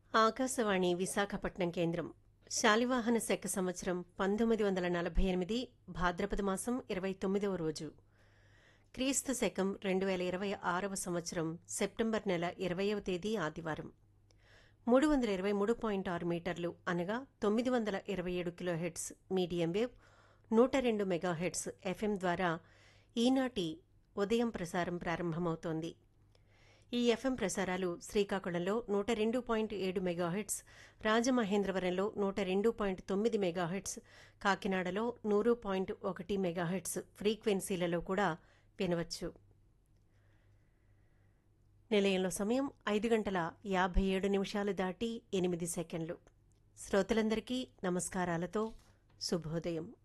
ఆకాశవాణి విశాఖపట్నం కేంద్రం శాలివాహన శక సంవత్సరం పంతొమ్మిది వందల నలభై ఎనిమిది భాద్రపద మాసం ఇరవై తొమ్మిదవ రోజు క్రీస్తు శకం రెండు వేల ఇరవై ఆరవ సంవత్సరం సెప్టెంబర్ నెల ఇరవయవ తేదీ ఆదివారం మూడు వందల ఇరవై మూడు పాయింట్ ఆరు మీటర్లు అనగా తొమ్మిది వందల ఇరవై ఏడు కిలోహెడ్స్ మీడియం వేవ్ నూట రెండు మెగాహెడ్స్ ఎఫ్ఎం ద్వారా ఈనాటి ఉదయం ప్రసారం ప్రారంభమవుతోంది ఈ ఎఫ్ఎం ప్రసారాలు శ్రీకాకుళంలో నూట రెండు పాయింట్ ఏడు మెగాహెట్స్ రాజమహేంద్రవరంలో నూట రెండు పాయింట్ తొమ్మిది మెగాహెట్స్ కాకినాడలో నూరు పాయింట్ ఒకటి మెగాహెట్స్ ఫ్రీక్వెన్సీలలో కూడా వినవచ్చు నిలయంలో సమయం ఐదు గంటల యాభై ఏడు నిమిషాలు దాటి ఎనిమిది సెకండ్లు శ్రోతలందరికీ నమస్కారాలతో శుభోదయం